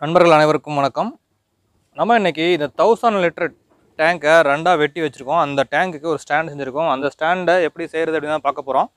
நண்பர்கள் அனைவருக்கும் வணக்கம் நம்ம இன்னைக்கு இந்த தௌசண்ட் லிட்டர் டேங்கை ரெண்டாக வெட்டி வச்சுருக்கோம் அந்த டேங்குக்கு ஒரு ஸ்டாண்ட் செஞ்சுருக்கோம் அந்த ஸ்டாண்டை எப்படி செய்கிறது அப்படின்னு தான் பார்க்க போகிறோம்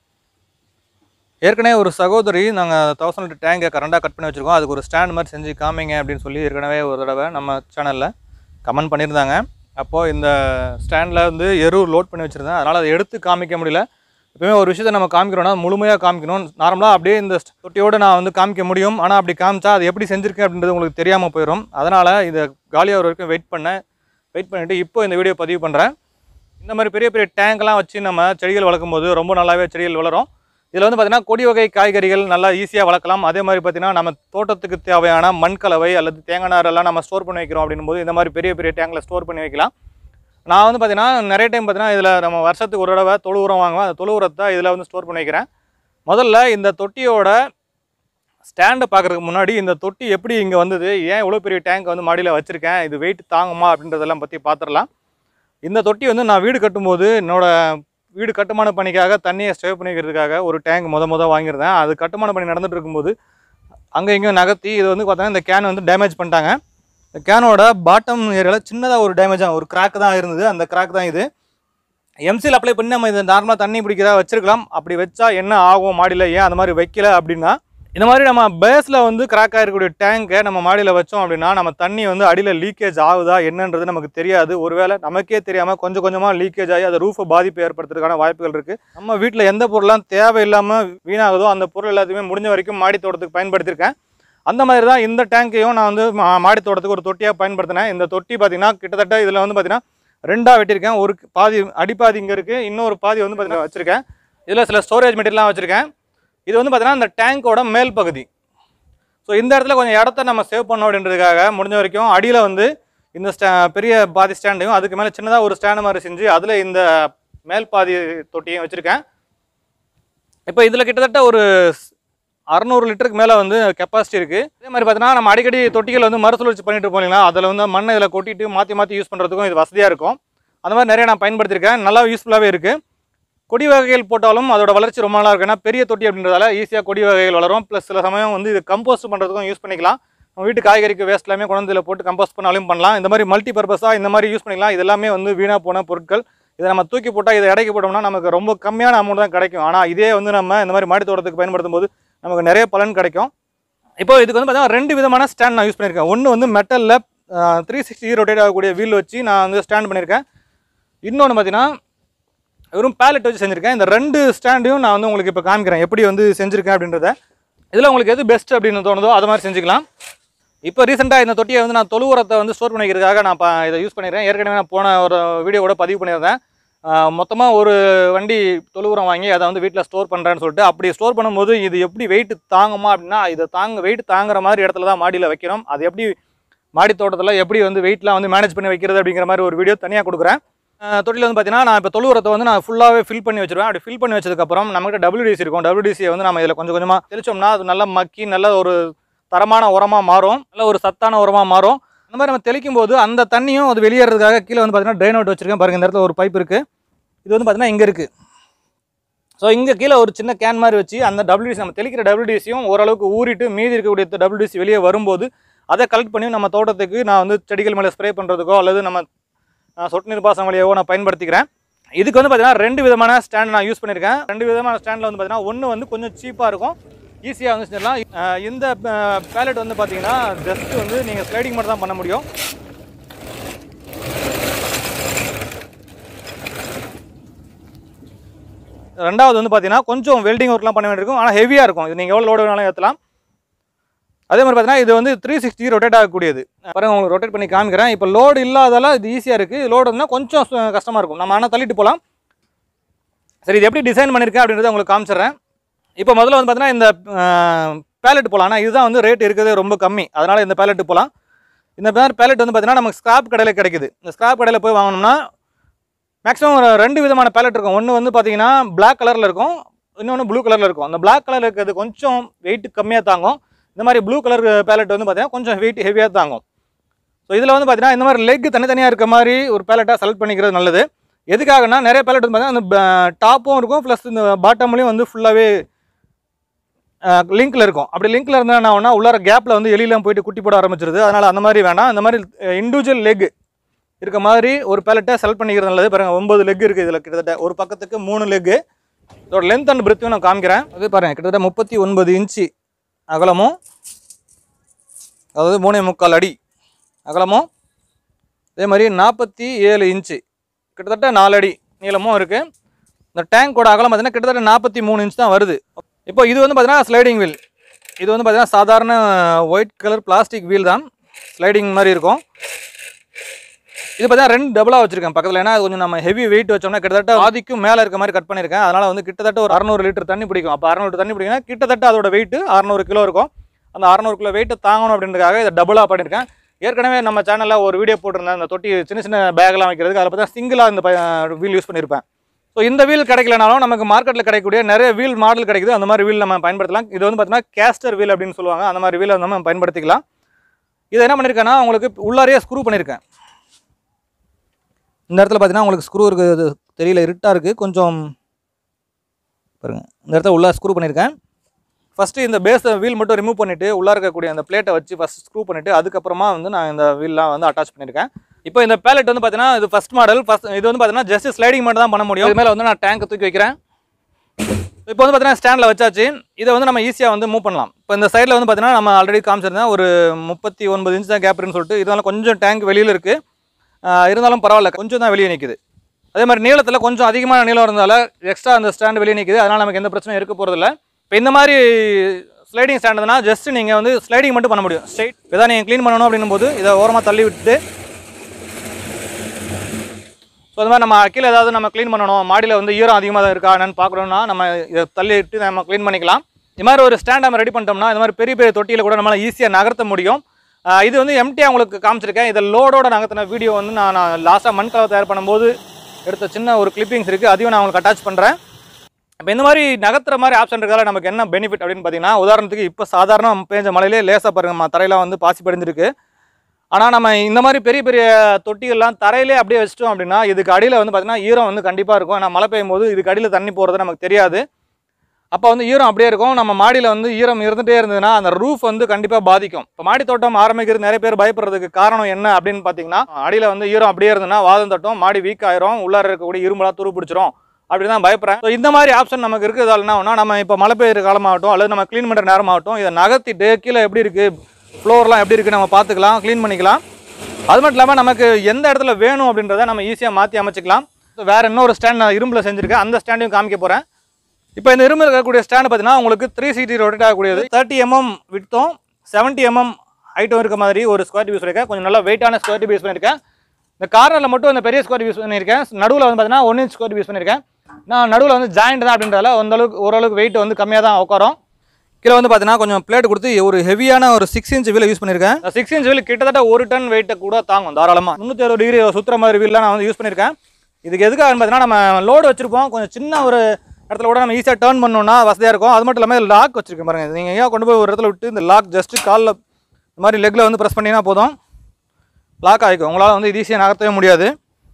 ஏற்கனவே ஒரு சகோதரி நாங்கள் தௌசண்ட் லிட்டர் டேங்கை ரெண்டாக கட் பண்ணி வச்சுருக்கோம் அதுக்கு ஒரு ஸ்டாண்ட் மாதிரி செஞ்சு காமிங்க அப்படின்னு சொல்லி ஏற்கனவே ஒரு தடவை நம்ம சேனலில் கமெண்ட் பண்ணியிருந்தாங்க அப்போது இந்த ஸ்டாண்டில் வந்து எரு லோட் பண்ணி வச்சுருந்தேன் அதனால் அதை எடுத்து காமிக்க முடியல எப்பவுமே ஒரு விஷயத்தை நம்ம காமிக்கிறோம்னா முழுமையாக காமிக்கணும் நார்மலாக அப்படியே இந்த தொட்டியோடு நான் வந்து காமிக்க முடியும் ஆனால் அப்படி காமிச்சா அது எப்படி செஞ்சுருக்கேன் அப்படின்றது உங்களுக்கு தெரியாமல் போயிடும் அதனால் இதை காலியாகிற வரைக்கும் வெயிட் பண்ணேன் வெயிட் பண்ணிவிட்டு இப்போ இந்த வீடியோ பதிவு பண்ணுறேன் இந்த மாதிரி பெரிய பெரிய டேங்க்லாம் வச்சு நம்ம செடிகள் வளர்க்கும் போது ரொம்ப நல்லாவே செடிகள் வளரும் இதில் வந்து பார்த்திங்கன்னா கொடி வகை காய்கறிகள் நல்லா ஈஸியாக வளர்க்கலாம் அதே மாதிரி பார்த்திங்கன்னா நம்ம தோட்டத்துக்கு தேவையான மண் கலவை அல்லது தேங்காய் நாரெல்லாம் நம்ம ஸ்டோர் பண்ணி வைக்கிறோம் அப்படின்னும் போது இந்த மாதிரி பெரிய பெரிய டேங்கில் ஸ்டோர் பண்ணி வைக்கலாம் நான் வந்து பார்த்தீங்கன்னா நிறைய டைம் பார்த்தீங்கன்னா இதில் நம்ம வருஷத்துக்கு ஒரு தடவை தொழு உரம் வாங்குவேன் அந்த தொழு உரத்தை இதில் வந்து ஸ்டோர் பண்ணி வைக்கிறேன் முதல்ல இந்த தொட்டியோட ஸ்டாண்டை பார்க்குறதுக்கு முன்னாடி இந்த தொட்டி எப்படி இங்கே வந்தது ஏன் இவ்வளோ பெரிய டேங்க் வந்து மாடியில் வச்சுருக்கேன் இது வெயிட் தாங்குமா அப்படின்றதெல்லாம் பற்றி பார்த்துடலாம் இந்த தொட்டி வந்து நான் வீடு கட்டும்போது என்னோட வீடு கட்டுமான பணிக்காக தண்ணியை ஸ்டேவ் பண்ணி வைக்கிறதுக்காக ஒரு டேங்க் முத முத வாங்கியிருந்தேன் அது கட்டுமான பணி நடந்துட்டு இருக்கும்போது அங்கே இங்கேயும் நகர்த்தி இது வந்து பார்த்தீங்கன்னா இந்த கேன் வந்து டேமேஜ் பண்ணிட்டாங்க இந்த கேனோட பாட்டம் ஏரியாவில் சின்னதாக ஒரு டேமேஜ் ஆகும் ஒரு கிராக் தான் இருந்தது அந்த கிராக் தான் இது எம்சியில் அப்ளை பண்ணி நம்ம இது நார்மலாக தண்ணி பிடிக்கிறதா வச்சிருக்கலாம் அப்படி வச்சா என்ன ஆகும் மாடியில் ஏன் அந்த மாதிரி வைக்கல அப்படின்னா இந்த மாதிரி நம்ம பேஸில் வந்து கிராக் ஆகிருக்கக்கூடிய டேங்கை நம்ம மாடியில் வச்சோம் அப்படின்னா நம்ம தண்ணி வந்து அடியில் லீக்கேஜ் ஆகுதா என்னன்றது நமக்கு தெரியாது ஒருவேளை நமக்கே தெரியாமல் கொஞ்சம் கொஞ்சமாக லீக்கேஜ் ஆகி அது ரூஃபை பாதிப்பு ஏற்படுத்துறதுக்கான வாய்ப்புகள் இருக்குது நம்ம வீட்டில் எந்த பொருள்லாம் தேவையில்லாமல் வீணாகுதோ அந்த பொருள் எல்லாத்தையுமே முடிஞ்ச வரைக்கும் மாடி தோட்டத்துக்கு பயன்படுத்தியிருக்கேன் அந்த மாதிரி தான் இந்த டேங்க்கையும் நான் வந்து மா- மாடி தோட்டத்துக்கு ஒரு தொட்டியாக பயன்படுத்தினேன் இந்த தொட்டி பார்த்தீங்கன்னா கிட்டத்தட்ட இதில் வந்து பார்த்தீங்கன்னா ரெண்டாக வெட்டியிருக்கேன் ஒரு பாதி அடிப்பாதி இங்கே இருக்குது இன்னொரு பாதி வந்து பார்த்தீங்கன்னா வச்சுருக்கேன் இதில் சில ஸ்டோரேஜ் மெட்டீரியல்லாம் வச்சுருக்கேன் இது வந்து பார்த்தீங்கன்னா இந்த டேங்கோட மேல் பகுதி ஸோ இந்த இடத்துல கொஞ்சம் இடத்த நம்ம சேவ் பண்ணோம் அப்படின்றதுக்காக முடிஞ்ச வரைக்கும் அடியில் வந்து இந்த ஸ்டா பெரிய பாதி ஸ்டாண்டையும் அதுக்கு மேலே சின்னதாக ஒரு ஸ்டாண்டு மாதிரி செஞ்சு அதில் இந்த மேல் பாதி தொட்டியும் வச்சுருக்கேன் இப்போ இதில் கிட்டத்தட்ட ஒரு அறநூறு லிட்டருக்கு மேலே வந்து கெப்பாசிட்டி இருக்குது இதே மாதிரி பார்த்தீங்கன்னா நம்ம அடிக்கடி தொட்டிகள் வந்து மறுசுழற்சி பண்ணிட்டு இருப்போம் இல்லைங்களா அதில் வந்து மண்ணை இதில் கொட்டிட்டு மாற்றி மாற்றி யூஸ் பண்ணுறதுக்கும் இது வசதியாக இருக்கும் அந்த மாதிரி நிறைய நான் பயன்படுத்தியிருக்கேன் நல்லா யூஸ்ஃபுல்லாகவே இருக்குது கொடி வகைகள் போட்டாலும் அதோட வளர்ச்சி ரொம்ப நல்லா இருக்கு ஏன்னா பெரிய தொட்டி அப்படின்றதால ஈஸியாக கொடி வகைகள் வளரும் ப்ளஸ் சில சமயம் வந்து இது கம்போஸ்ட் பண்ணுறதுக்கும் யூஸ் பண்ணிக்கலாம் நம்ம வீட்டு காய்கறிக்கு வேஸ்ட் எல்லாமே கொண்டு வந்து இதில் போட்டு கம்போஸ்ட் பண்ணாலும் பண்ணலாம் இந்த மாதிரி மல்டி பர்பஸாக இந்த மாதிரி யூஸ் பண்ணிக்கலாம் இது எல்லாமே வந்து வீணாக போன பொருட்கள் இதை நம்ம தூக்கி போட்டால் இதை இடைக்கு போட்டோம்னா நமக்கு ரொம்ப கம்மியான அமௌண்ட் தான் கிடைக்கும் ஆனால் இதே வந்து நம்ம இந்த மாதிரி மாடி தோட்டத்துக்கு பயன்படுத்தும் போது நமக்கு நிறைய பலன் கிடைக்கும் இப்போ இதுக்கு வந்து பார்த்தீங்கன்னா ரெண்டு விதமான ஸ்டாண்ட் நான் யூஸ் பண்ணியிருக்கேன் ஒன்று வந்து மெட்டலில் த்ரீ சிக்ஸ்டி ரொட்டேட் ஆகக்கூடிய வீல் வச்சு நான் வந்து ஸ்டாண்ட் பண்ணியிருக்கேன் இன்னொன்று பார்த்தீங்கன்னா வெறும் பேலட் வச்சு செஞ்சுருக்கேன் இந்த ரெண்டு ஸ்டாண்டையும் நான் வந்து உங்களுக்கு இப்போ காமிக்கிறேன் எப்படி வந்து செஞ்சுருக்கேன் அப்படின்றத இதில் உங்களுக்கு எது பெஸ்ட் அப்படின்னு தோணுதோ அது மாதிரி செஞ்சுக்கலாம் இப்போ ரீசெண்டாக இந்த தொட்டியை வந்து நான் தொழு உரத்தை வந்து ஸ்டோர் பண்ணிக்கிறதுக்காக நான் ப- இதை யூஸ் பண்ணிடுறேன் ஏற்கனவே நான் போன ஒரு வீடியோ கூட பதிவு பண்ணியிருந்தேன் மொத்தமாக ஒரு வண்டி தொழு உரம் வாங்கி அதை வந்து வீட்டில் ஸ்டோர் பண்ணுறேன்னு சொல்லிட்டு அப்படி ஸ்டோர் பண்ணும்போது இது எப்படி வெயிட் தாங்குமா அப்படின்னா இதை தாங்க வெயிட் தாங்குற மாதிரி இடத்துல தான் மாடியில் வைக்கணும் அது எப்படி மாடி தோட்டத்தில் எப்படி வந்து வெயிட்லாம் வந்து மேனேஜ் பண்ணி வைக்கிறது அப்படிங்கிற மாதிரி ஒரு வீடியோ தனியாக கொடுக்குறேன் அஹ் தொட்டியில் வந்து பார்த்தீங்கன்னா நான் இப்போ தொழு உரத்தை வந்து நான் ஃபுல்லாகவே ஃபில் பண்ணி வச்சிருவேன் அப்படி ஃபில் பண்ணி வச்சதுக்கப்புறம் நம்மகிட்ட டபிள்யூடிசி இருக்கும் டபிள்யூடிசியை வந்து நம்ம இதில் கொஞ்சம் கொஞ்சமாக தெளிச்சோம்னா அது நல்லா மக்கி நல்ல ஒரு தரமான உரமாக மாறும் நல்ல ஒரு சத்தான உரமாக மாறும் அந்த மாதிரி நம்ம தெளிக்கும் போது அந்த தண்ணியும் அது வெளியேறதுக்காக கீழே வந்து பார்த்தீங்கன்னா ட்ரைன் அவுட் வச்சிருக்கேன் பாருங்க இந்த இடத்துல ஒரு பைப் இருக்குது இது வந்து பார்த்தீங்கன்னா இங்கே இருக்குது ஸோ இங்கே கீழே ஒரு சின்ன கேன் மாதிரி வச்சு அந்த டபிள்யூடிசி நம்ம தெளிக்கிற டபிள்யூடிசியும் ஓரளவுக்கு ஊறிட்டு மீதி இருக்கக்கூடிய டபிள்யூடிசி வெளியே வரும்போது அதை கலெக்ட் பண்ணி நம்ம தோட்டத்துக்கு நான் வந்து செடிகள் மேலே ஸ்ப்ரே பண்ணுறதுக்கோ அல்லது நம்ம அஹ், சொட்டு நீர் பாசனம் வழியாவோ நான் பயன்படுத்திக்கிறேன் இதுக்கு வந்து பார்த்தீங்கன்னா ரெண்டு விதமான ஸ்டாண்ட் நான் யூஸ் பண்ணியிருக்கேன் ரெண்டு விதமான ஸ்டாண்டில் வந்து பார்த்தீங்கன்னா ஒன்று வந்து கொஞ்சம் சீப்பாக இருக்கும் ஈஸியாக வந்து செஞ்சிடலாம் அஹ், இந்த பேலட் வந்து பார்த்தீங்கன்னா ஜஸ்ட் வந்து நீங்கள் ஸ்லைடிங் மட்டும் தான் பண்ண முடியும் ரெண்டாவது வந்து பார்த்தீங்கன்னா கொஞ்சம் வெல்டிங் ஒர்க்லாம் பண்ண வேண்டியிருக்கும் ஆனால் ஹெவியாக இருக்கும் இது நீங்கள் எவ்வளோ லோடு வேணாலும் ஏற்றலாம் அதே மாதிரி பார்த்தீங்கன்னா இது வந்து த்ரீ சிக்ஸ்டி ரொட்டேட் ஆகக்கூடியது பாருங்க உங்களுக்கு ரொட்டேட் பண்ணி காமிக்கிறேன் இப்போ லோடு இல்லாதால இது ஈஸியாக இருக்குது லோடு இருந்தால் கொஞ்சம் சு- கஷ்டமாக இருக்கும் நம்ம ஆனால் தள்ளிட்டு போகலாம் சரி இது எப்படி டிசைன் பண்ணியிருக்கேன் அப்படின்றத உங்களுக்கு காமிச்சிடுறேன் இப்போ முதல்ல வந்து பார்த்தீங்கன்னா இந்த பேலட் போகலாம் ஆனால் இதுதான் வந்து ரேட் இருக்கிறதே ரொம்ப கம்மி அதனால் இந்த பேலட் போகலாம் இந்த மாதிரி பேலட் வந்து பார்த்தீங்கன்னா நமக்கு ஸ்கிராப் கடையில் கிடைக்குது இந்த ஸ்கிராப் கடையில் போய் வாங்கினோம்னா மேக்ஸிமம் ஒரு ரெண்டு விதமான பேலட் இருக்கும் ஒன்று வந்து பார்த்தீங்கன்னா Black கலரில் இருக்கும் இன்னொன்று ப்ளூ கலரில் இருக்கும் அந்த Black கலரில் இருக்கிறது கொஞ்சம் வெயிட் கம்மியாக தாங்கும் இந்த மாதிரி ப்ளூ கலர் பேலட் வந்து பார்த்தீங்கன்னா கொஞ்சம் வெயிட் ஹெவியாக தாங்கும் ஸோ இதில் வந்து பார்த்தீங்கன்னா இந்த மாதிரி லெக் தனித்தனியாக இருக்க மாதிரி ஒரு பேலட்டாக செலக்ட் பண்ணிக்கிறது நல்லது எதுக்காகனா நிறைய பேலட் வந்து பார்த்தீங்கன்னா அந்த டாப்பும் இருக்கும் ப்ளஸ் இந்த பாட்டம்லேயும் வந்து ஃபுல்லாகவே லிங்க்ல இருக்கும் அப்படி லிங்க்ல இருந்தால் என்ன ஆகும்னா உள்ளார கேப்ல வந்து எலியெல்லாம் போயிட்டு குட்டி போட ஆரம்பிச்சிருது அதனால அந்த மாதிரி வேண்டாம் இந்த மாதிரி இண்டிவிஜுவல் லெக் இருக்க மாதிரி ஒரு பேலட்டை செலக்ட் பண்ணிக்கிறது நல்லது பாருங்க ஒன்பது லெக் இருக்குது இதில் கிட்டத்தட்ட ஒரு பக்கத்துக்கு மூணு லெக்கு இதோட லென்த் அண்ட் பிரெத்தையும் நான் காமிக்கிறேன் அது பாருங்க கிட்டத்தட்ட முப்பத்தி ஒன்பது இன்ச்சு அகலமும் அதாவது மூணே முக்கால் அடி அகலமும் அதே மாதிரி நாற்பத்தி ஏழு இன்ச்சு கிட்டத்தட்ட நாலு அடி நீளமும் இருக்குது இந்த டேங்கோட அகலம் பார்த்தீங்கன்னா கிட்டத்தட்ட நாற்பத்தி மூணு இன்ச் தான் வருது இப்போ இது வந்து பார்த்தீங்கன்னா ஸ்லைடிங் வீல் இது வந்து பார்த்தீங்கன்னா சாதாரண ஒயிட் கலர் பிளாஸ்டிக் வீல் தான் ஸ்லைடிங் மாதிரி இருக்கும் இது பார்த்தீங்கன்னா ரெண்டு டபுளாக வச்சிருக்கேன் பக்கத்தில் ஏன்னா அது கொஞ்சம் நம்ம ஹெவி வெயிட் வச்சோம்னா கிட்டத்தட்ட ஆதிக்கும் மேலே இருக்க மாதிரி கட் பண்ணியிருக்கேன் அதனால் வந்து கிட்டத்தட்ட ஒரு அறநூறு லிட்டர் தண்ணி பிடிக்கும் அப்போ அறநூறு தண்ணி பிடிக்குன்னா கிட்டத்தட்ட அதோட வெயிட் அறநூறு கிலோ இருக்கும் அந்த அறநூறு கிலோ வெயிட்டை தாங்கணும் அப்படின்றதுக்காக இதை டபுளாக பண்ணியிருக்கேன் ஏற்கனவே நம்ம சேனலில் ஒரு வீடியோ போட்டிருந்தேன் அந்த தொட்டி சின்ன சின்ன பேக்லாம் வைக்கிறதுக்கு அதில் பார்த்தா சிங்கிளாக இந்த வீல் யூஸ் பண்ணியிருப்பேன் ஸோ இந்த வீல் கிடைக்கலனாலும் நமக்கு மார்க்கெட்டில் கிடைக்கக்கூடிய நிறைய வீல் மாடல் கிடைக்குது அந்த மாதிரி வீல் நம்ம பயன்படுத்தலாம் இது வந்து பார்த்தீங்கன்னா கேஸ்டர் வீல் அப்படின்னு சொல்லுவாங்க அந்த மாதிரி வீலை நம்ம பயன்படுத்திக்கலாம் இதை என்ன பண்ணியிருக்கேன்னா உங்களுக்கு உள்ளாரையே ஸ்க்ரூ பண்ணியிருக்கேன் இந்த இடத்துல பார்த்தீங்கன்னா உங்களுக்கு ஸ்க்ரூ இருக்குது தெரியல இருட்டாக இருக்குது கொஞ்சம் பாருங்க இந்த இடத்துல உள்ள ஸ்க்ரூ பண்ணியிருக்கேன் ஃபஸ்ட்டு இந்த பேஸ் வீல் மட்டும் ரிமூவ் பண்ணிவிட்டு உள்ளே இருக்கக்கூடிய அந்த பிளேட்டை வச்சு ஃபஸ்ட் ஸ்க்ரூ பண்ணிவிட்டு அதுக்கப்புறமா வந்து நான் இந்த வீல்லாம் வந்து அட்டாச் பண்ணியிருக்கேன் இப்போ இந்த பேலட் வந்து பார்த்தீங்கன்னா இது ஃபஸ்ட் மாடல் ஃபஸ்ட் இது வந்து பார்த்தீங்கன்னா ஜஸ்ட் ஸ்லைடிங் மட்டும் தான் பண்ண முடியும் இது மேலே வந்து நான் டேங்க் தூக்கி வைக்கிறேன் இப்போ வந்து பார்த்தீங்கன்னா ஸ்டாண்டில் வச்சாச்சு இதை வந்து நம்ம ஈஸியாக வந்து மூவ் பண்ணலாம் இப்போ இந்த சைடில் வந்து பார்த்தீங்கன்னா நம்ம ஆல்ரெடி காமிச்சிருந்தேன் ஒரு முப்பத்தி ஒன்பது இன்ச் தான் கேப்னு சொல்லிட்டு இதனால கொஞ்சம் டேங்க் வெளியில் இருக்குது இருந்தாலும் பரவாயில்ல கொஞ்சம் தான் வெளியே நிற்குது அதே மாதிரி நீளத்தில் கொஞ்சம் அதிகமான நீளம் இருந்தால எக்ஸ்ட்ரா அந்த ஸ்டாண்ட் வெளியே நிற்குது அதனால் நமக்கு எந்த பிரச்சனையும் இருக்க போகிறதில்ல இப்போ இந்த மாதிரி ஸ்லைடிங் ஸ்டாண்டுனா ஜஸ்ட் நீங்கள் வந்து ஸ்லைடிங் மட்டும் பண்ண முடியும் ஸ்ட்ரைட் இதான் நீங்கள் க்ளீன் பண்ணணும் அப்படின்னும் போது இதை ஓரமாக தள்ளி விட்டுட்டு ஸோ அது மாதிரி நம்ம கீழே ஏதாவது நம்ம க்ளீன் பண்ணணும் மாடியில் வந்து ஈரம் அதிகமாக இருக்கா என்னன்னு பார்க்கணும்னா நம்ம இதை தள்ளி விட்டு நம்ம க்ளீன் பண்ணிக்கலாம் இது மாதிரி ஒரு ஸ்டாண்ட் நம்ம ரெடி பண்ணிட்டோம்னா இந்த மாதிரி பெரிய பெரிய தொட்டியில் கூட நம்மளால் ஈஸியாக நகர்த்த முடியும் ஆஹ் இது வந்து எம்டியாக உங்களுக்கு காமிச்சிருக்கேன் இதை லோடோட நகர்த்தின வீடியோ வந்து நான் நான் லாஸ்ட்டாக மண் கலவை தயார் பண்ணும்போது எடுத்த சின்ன ஒரு கிளிப்பிங்ஸ் இருக்குது அதையும் நான் உங்களுக்கு அட்டாச் பண்ணுறேன் இப்போ இந்த மாதிரி நகர்த்துற மாதிரி ஆப்ஷன் இருக்கிறதால நமக்கு என்ன பெனிஃபிட் அப்படின்னு பார்த்தீங்கன்னா உதாரணத்துக்கு இப்போ சாதாரண பேஞ்ச மழையிலே லேசாக பாருங்க தரையெல்லாம் வந்து பாசி படிஞ்சிருக்கு ஆனால் நம்ம இந்த மாதிரி பெரிய பெரிய தொட்டிகள்லாம் தரையிலே அப்படியே வச்சிட்டோம் அப்படின்னா இதுக்கு அடியில் வந்து பார்த்தீங்கன்னா ஈரம் வந்து கண்டிப்பாக இருக்கும் ஆனால் மழை பெய்யும் போது இதுக்கு அடியில் தண்ணி போகிறது நமக்கு தெரியாது அப்போ வந்து ஈரம் அப்படியே இருக்கும் நம்ம மாடியில் வந்து ஈரம் இருந்துகிட்டே இருந்ததுன்னா அந்த ரூஃப் வந்து கண்டிப்பாக பாதிக்கும் இப்போ மாடி தோட்டம் ஆரம்பிக்கிறது நிறைய பேர் பயப்படுறதுக்கு காரணம் என்ன அப்படின்னு பார்த்தீங்கன்னா அடியில் வந்து ஈரம் அப்படியே இருந்ததுன்னா வாதம் தட்டும் மாடி வீக் ஆயிரும் உள்ளார இருக்கக்கூடிய இரும்பெல்லாம் துரு பிடிச்சிரும் அப்படி தான் பயப்படுறேன் ஸோ இந்த மாதிரி ஆப்ஷன் நமக்கு இருக்கிறதால என்ன ஆகும்னா நம்ம இப்போ மழை பெய்யுற காலமாகட்டும் அல்லது நம்ம க்ளீன் பண்ணுற நேரமாகட்டும் இதை நகர்த்திட்டு கீழே எப்படி இருக்குது ஃப்ளோர்லாம் எப்படி இருக்குது நம்ம பார்த்துக்கலாம் க்ளீன் பண்ணிக்கலாம் அது மட்டும் இல்லாமல் நமக்கு எந்த இடத்துல வேணும் அப்படின்றத நம்ம ஈஸியாக மாற்றி அமைச்சிக்கலாம் So, வேற இன்னொரு ஸ்டாண்ட் நான் இரும்பில் செஞ்சுருக்கேன் அந்த ஸ்டாண்டையும் காமிக்க போகிறேன் இப்போ இந்த இரும்பில் இருக்கக்கூடிய ஸ்டாண்ட் பார்த்தீங்கன்னா உங்களுக்கு த்ரீ சிடி ரொட்டேட் ஆகக்கூடியது தேர்ட்டி எம்எம் விட்டும் செவன்ட்டி எம்எம் ஹைட்டும் இருக்க மாதிரி ஒரு ஸ்கொயர் யூஸ் பண்ணியிருக்கேன் கொஞ்சம் நல்லா வெயிட்டான ஸ்கொயர் யூஸ் பண்ணியிருக்கேன் இந்த கார்னரில் மட்டும் இந்த பெரிய ஸ்கொயர் யூஸ் பண்ணியிருக்கேன் நடுவில் வந்து பார்த்தீங்கன்னா ஒன் இன்ச் ஸ்கொயர் யூஸ் பண்ணியிருக்கேன் நான் நடுவில் வந்து ஜாயிண்ட் தான் அப்படின்றதால அந்த அளவுக்கு ஓரளவுக்கு வெயிட் வந்து கம்மியாக தான் உட்காரும் கீழே வந்து பார்த்தீங்கன்னா கொஞ்சம் பிளேட் கொடுத்து ஒரு ஹெவியான ஒரு சிக்ஸ் இன்ச் வீல் யூஸ் பண்ணியிருக்கேன் சிக்ஸ் இன்ச் வீல் கிட்டத்தட்ட ஒரு டன் வெயிட்டை கூட தாங்கும் தாராளமாக முந்நூற்றி அறுபது டிகிரி சுற்றுற மாதிரி வீல்லாம் நான் வந்து யூஸ் பண்ணியிருக்கேன் இதுக்கு எதுக்காக பார்த்தீங்கன்னா நம்ம லோடு வச்சிருப்போம் கொஞ்சம் சின்ன ஒரு இடத்துல கூட நம்ம ஈஸியாக டேர்ன் பண்ணோம்னா வசதியாக இருக்கும் அது மட்டும் இல்லாமல் லாக் வச்சிருக்கேன் பாருங்க நீங்கள் ஏன் கொண்டு போய் ஒரு இடத்துல விட்டு இந்த லாக் ஜஸ்ட் காலில் இந்த மாதிரி லெக்கில் வந்து ப்ரெஸ் பண்ணினா போதும் லாக் ஆகிக்கும் உங்களால் வந்து இது ஈஸியாக நகர்த்தவே முடியாது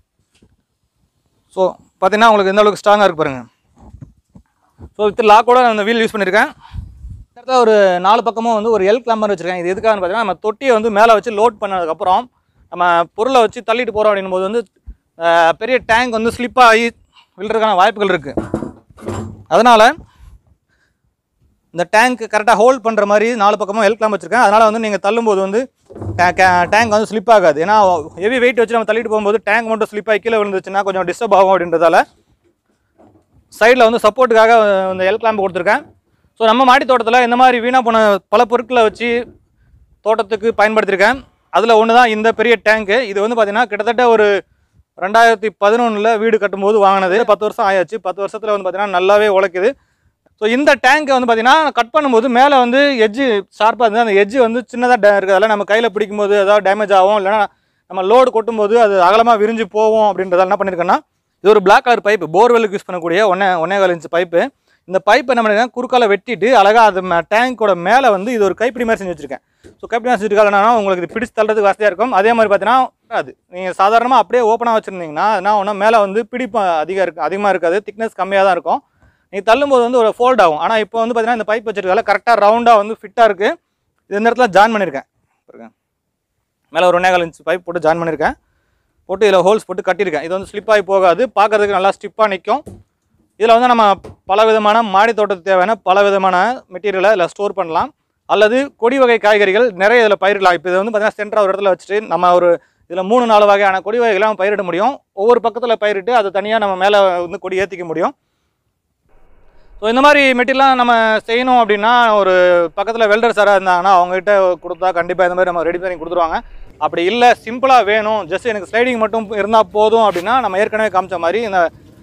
ஸோ பார்த்தீங்கன்னா உங்களுக்கு எந்த அளவுக்கு ஸ்ட்ராங்காக இருக்கு பாருங்க ஸோ வித் லாக்கோட நான் இந்த வீல் யூஸ் பண்ணியிருக்கேன் இந்த இடத்துல ஒரு நாலு பக்கமும் வந்து ஒரு எல் கிளம்பர் வச்சிருக்கேன் இது எதுக்காகன்னு பார்த்தீங்கன்னா நம்ம தொட்டியை வந்து மேலே வச்சு லோட் பண்ணதுக்கப்புறம் நம்ம பொருளை வச்சு தள்ளிட்டு போகிறோம் அப்படின்னும் போது வந்து அஹ், பெரிய டேங்க் வந்து ஸ்லிப் ஆகி விழுறதுக்கான வாய்ப்புகள் இருக்குது அதனால் இந்த டேங்க் கரெக்டாக ஹோல்ட் பண்ணுற மாதிரி நாலு பக்கமும் எல் கிளம்ப வச்சிருக்கேன் அதனால் வந்து நீங்கள் தள்ளும்போது வந்து டேங்க் வந்து ஸ்லிப் ஆகாது ஏன்னா ஹெவி வெயிட் வச்சு நம்ம தள்ளிட்டு போகும்போது டேங்க் மட்டும் ஸ்லிப் ஆகி கீழே விழுந்துச்சுன்னா கொஞ்சம் டிஸ்டர்ப் ஆகும் அப்படின்றதால சைடில் வந்து சப்போர்ட்டுக்காக இந்த எல் கிளாம்பு கொடுத்துருக்கேன் ஸோ நம்ம மாடி தோட்டத்தில் இந்த மாதிரி வீணாக போன பல பொருட்களை வச்சு தோட்டத்துக்கு பயன்படுத்தியிருக்கேன் அதில் ஒன்று தான் இந்த பெரிய டேங்க்கு இது வந்து பார்த்திங்கன்னா கிட்டத்தட்ட ஒரு ரெண்டாயிரத்தி பதினொன்றில் வீடு கட்டும்போது வாங்கினது பத்து வருஷம் ஆயாச்சு பத்து வருஷத்தில் வந்து பார்த்திங்கன்னா நல்லாவே உழைக்குது ஸோ இந்த டேங்கை வந்து பார்த்திங்கன்னா கட் பண்ணும்போது மேலே வந்து எட்ஜு ஷார்ப்பாக இருந்தது அந்த எட்ஜு வந்து சின்னதாக இருக்கிறதால நம்ம கையில் பிடிக்கும்போது ஏதாவது டேமேஜ் ஆகும் இல்லைன்னா நம்ம லோடு கொட்டும்போது அது அகலமாக விரிஞ்சு போகும் அப்படின்றதால என்ன பண்ணியிருக்கேன்னா இது ஒரு பிளாக் கலர் பைப்பு போர்வெலுக்கு யூஸ் பண்ணக்கூடிய ஒன்னே ஒன்னே கால் இன்ச் பைப்பு இந்த பைப்பை என்ன பண்ணிருக்கேன் குறுக்கால வெட்டிட்டு அழகாக அது டேங்கோட மேலே வந்து இது ஒரு கைப்பிடி மாதிரி செஞ்சு வச்சிருக்கேன் ஸோ கைப்பிடி மாதிரி செஞ்சுருக்காங்கன்னா உங்களுக்கு இது பிடிச்சு தள்ளுறதுக்கு வசதியாக இருக்கும் அதே மாதிரி பார்த்தீங்கன்னா அது நீங்கள் சாதாரணமாக அப்படியே ஓப்பனாக வச்சுருந்தீங்கன்னா என்ன ஒன்று மேலே வந்து பிடிப்பு அதிகம் இருக்கு அதிகமாக இருக்காது திக்னஸ் கம்மியாக தான் இருக்கும் நீங்கள் தள்ளும்போது வந்து ஒரு ஃபோல்ட் ஆகும் ஆனால் இப்போ வந்து பார்த்தீங்கன்னா இந்த பைப் வச்சிருக்கால கரெக்டாக ரவுண்டாக வந்து ஃபிட்டாக இருக்குது இது இந்த இடத்துல ஜாயின் பண்ணியிருக்கேன் பாருங்க மேலே ஒரு ஒன்றே கால் இன்ச் பைப் போட்டு ஜாயின் பண்ணியிருக்கேன் போட்டு இதில் ஹோல்ஸ் போட்டு கட்டியிருக்கேன் இது வந்து ஸ்லிப் ஆகி போகாது பார்க்கறதுக்கு நல்லா ஸ்டிப்பாக நிற்கும் இதில் வந்து நம்ம பல விதமான மாடி தோட்டத்துக்கு தேவையான பல விதமான மெட்டீரியலை இதில் ஸ்டோர் பண்ணலாம் அல்லது கொடி வகை காய்கறிகள் நிறைய இதில் பயிரிடலாம் இப்போ இது வந்து பார்த்தீங்கன்னா சென்டராக ஒரு இடத்துல வச்சுட்டு நம்ம ஒரு இதில் மூணு நாலு வகையான கொடி வகைகளை நம்ம பயிரிட முடியும் ஒவ்வொரு பக்கத்தில் பயிரிட்டு அதை தனியாக நம்ம மேலே வந்து கொடி ஏற்றிக்க முடியும் ஸோ இந்த மாதிரி மெட்டீரியல்லாம் நம்ம செய்யணும் அப்படின்னா ஒரு பக்கத்தில் வெல்டர் சாராக இருந்தாங்கன்னா அவங்ககிட்ட கொடுத்தா கண்டிப்பாக இந்த மாதிரி நம்ம ரெடி பண்ணி கொடுத்துருவாங்க அப்படி இல்லை சிம்பிளாக வேணும் ஜஸ்ட் எனக்கு ஸ்லைடிங் மட்டும் இருந்தால் போதும் அப்படின்னா நம்ம ஏற்கனவே காமிச்ச மாதிரி இந்த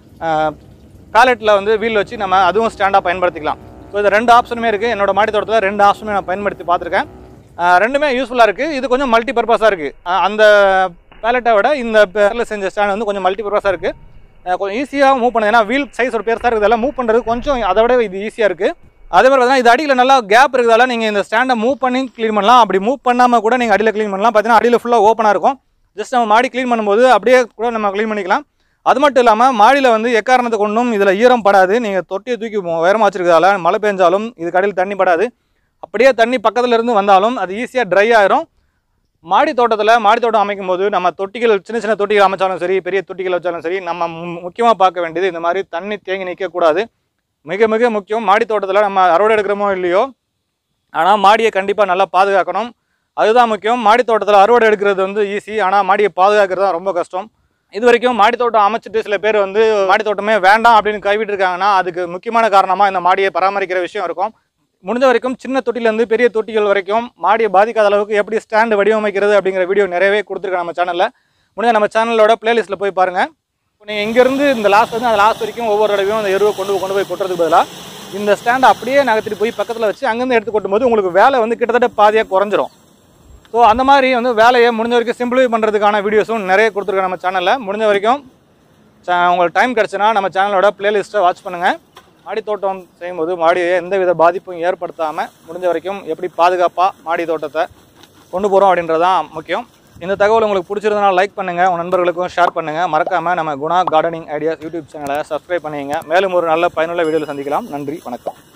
பேலட்டில் வந்து வீல் வச்சு நம்ம அதுவும் ஸ்டாண்டாக பயன்படுத்திக்கலாம் ஸோ இது ரெண்டு ஆப்ஷனுமே இருக்குது என்னோட மாடி தோட்டத்தில் ரெண்டு ஆப்ஷனுமே நான் பயன்படுத்தி பார்த்துருக்கேன் அஹ் ரெண்டுமே யூஸ்ஃபுல்லாக இருக்குது இது கொஞ்சம் மல்டி பர்பஸாக இருக்குது அந்த பேலட்டை விட இந்த பேரில் செஞ்ச ஸ்டாண்ட் வந்து கொஞ்சம் மல்டி பர்பஸாக இருக்குது கொஞ்சம் ஈஸியாக மூவ் பண்ணுது ஏன்னா வீல் சைஸ் ஒரு பெருசாக இருக்குது இதெல்லாம் மூவ் பண்ணுறது கொஞ்சம் அதை விட இது ஈஸியாக இருக்குது அதே மாதிரி பார்த்தீங்கன்னா இது அடியில் நல்லா கேப் இருக்கிறதால நீங்கள் இந்த ஸ்டாண்டை மூவ் பண்ணி க்ளீன் பண்ணலாம் அப்படி மூவ் பண்ணாமல் கூட நீங்கள் அடியில் க்ளீன் பண்ணலாம் பார்த்தீங்கன்னா அடியில் ஃபுல்லாக ஓப்பனாக இருக்கும் ஜஸ்ட் நம்ம மாடி க்ளீன் பண்ணும்போது அப்படியே கூட நம்ம க்ளீன் பண்ணிக்கலாம் அது மட்டும் இல்லாமல் மாடியில் வந்து எக்காரணத்தை கொண்டும் இதில் ஈரம் படாது நீங்கள் தொட்டியை தூக்கி உயரமாக வச்சிருக்கிறதால மழை பெஞ்சாலும் இது கடையில் தண்ணி படாது அப்படியே தண்ணி பக்கத்துல இருந்து வந்தாலும் அது ஈஸியாக ட்ரை ஆயிரும் மாடி தோட்டத்தில் மாடி தோட்டம் அமைக்கும் போது நம்ம தொட்டிகள் சின்ன சின்ன தொட்டிகள் அமைச்சாலும் சரி பெரிய தொட்டிகள் வச்சாலும் சரி நம்ம முக்கியமாக பார்க்க வேண்டியது இந்த மாதிரி தண்ணி தேங்கி நிற்கக்கூடாது மிக மிக முக்கியம் மாடி தோட்டத்தில் நம்ம அறுவடை எடுக்கிறோமோ இல்லையோ ஆனால் மாடியை கண்டிப்பாக நல்லா பாதுகாக்கணும் அதுதான் முக்கியம் மாடி தோட்டத்தில் அறுவடை எடுக்கிறது வந்து ஈஸி ஆனால் மாடியை பாதுகாக்கிறது தான் ரொம்ப கஷ்டம் இது வரைக்கும் மாடி தோட்டம் அமைச்சிட்டு சில பேர் வந்து மாடி தோட்டமே வேண்டாம் அப்படின்னு கைவிட்டு இருக்காங்கன்னா அதுக்கு முக்கியமான காரணமாக இந்த மாடியை பராமரிக்கிற விஷயம் இருக்கும் முடிஞ்ச வரைக்கும் சின்ன தொட்டிலேருந்து பெரிய தொட்டிகள் வரைக்கும் மாடியை பாதிக்காத அளவுக்கு எப்படி ஸ்டாண்டு வடிவமைக்கிறது அப்படிங்கிற வீடியோ நிறையவே கொடுத்துருக்கேன் நம்ம சேனலில் முடிஞ்ச நம்ம சேனலோட பிளேலிஸ்ட்டில் போய் பாருங்கள் இப்போ நீங்கள் இங்கேருந்து இந்த லாஸ்ட் வந்து அந்த லாஸ்ட் வரைக்கும் ஒவ்வொரு தடவையும் அந்த எருவை கொண்டு போய் கொண்டு போய் கொட்டுறதுக்கு பதிலாக இந்த ஸ்டாண்டை அப்படியே நகர்த்திட்டு போய் பக்கத்தில் வச்சு அங்கேருந்து எடுத்து கொட்டும்போது உங்களுக்கு வேலை வந்து கிட்டத்தட்ட பாதியாக குறைஞ்சிரும் ஸோ அந்த மாதிரி வந்து வேலையை முடிஞ்ச வரைக்கும் சிம்பிளிஃபை பண்ணுறதுக்கான வீடியோஸும் நிறைய கொடுத்துருக்கேன் நம்ம சேனலில் முடிஞ்ச வரைக்கும் ச- உங்களுக்கு டைம் கிடச்சுன்னா நம்ம சேனலோட பிளேலிஸ்ட்டை வாட்ச் பண்ணுங்கள் மாடி தோட்டம் செய்யும்போது மாடியை எந்தவித பாதிப்பும் ஏற்படுத்தாமல் முடிஞ்ச வரைக்கும் எப்படி பாதுகாப்பாக மாடி தோட்டத்தை கொண்டு போகிறோம் அப்படின்றது தான் முக்கியம் இந்த தகவல் உங்களுக்கு பிடிச்சிருந்தனால லைக் பண்ணுங்கள் உங்கள் நண்பர்களுக்கும் ஷேர் பண்ணுங்கள் மறக்காமல் நம்ம குணா கார்டனிங் ஐடியாஸ் யூடியூப் சேனலை சப்ஸ்கிரைப் பண்ணிங்க மேலும் ஒரு நல்ல பயனுள்ள வீடியோவில் சந்திக்கலாம் நன்றி வணக்கம்